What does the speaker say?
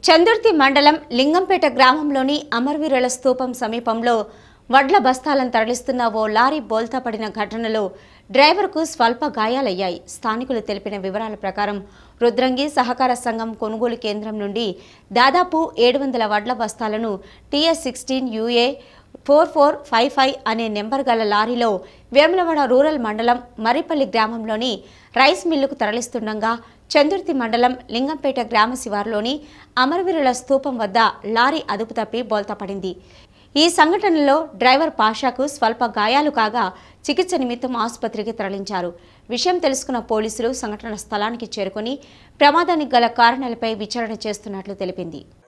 చందుర్తి మండలం లింగంపేట గ్రామంలోని అమరవీరుల స్తూపం సమీపంలో వడ్ల బస్తాలను తరలిస్తున్న ఓ లారీ బోల్తా పడిన ఘటనలో డ్రైవర్కు స్వల్ప గాయాలయ్యాయి స్థానికులు తెలిపిన వివరాల ప్రకారం రుద్రంగి సహకార సంఘం కొనుగోలు కేంద్రం నుండి దాదాపు ఏడు వందల వడ్ల బస్తాలను TS sixteen UA four four five five అనే నెంబర్ గల లారీలో వేములవాడ రూరల్ మండలం మరిపల్లి గ్రామంలోని రైస్ మిల్లుకు తరలిస్తుండగా చందుర్తి మండలం లింగంపేట గ్రామ శివారులోని అమరవీరుల స్తూపం వద్ద లారీ అదుపు తప్పి బోల్తాపడింది ఈ సంఘటనలో డ్రైవర్ పాషాకు స్వల్ప గాయాలు కాగా చికిత్స నిమిత్తం ఆసుపత్రికి తరలించారు విషయం తెలుసుకున్న పోలీసులు సంఘటన స్థలానికి చేరుకొని ప్రమాదానికి గల కారణాలపై విచారణ చేస్తున్నట్లు తెలిపింది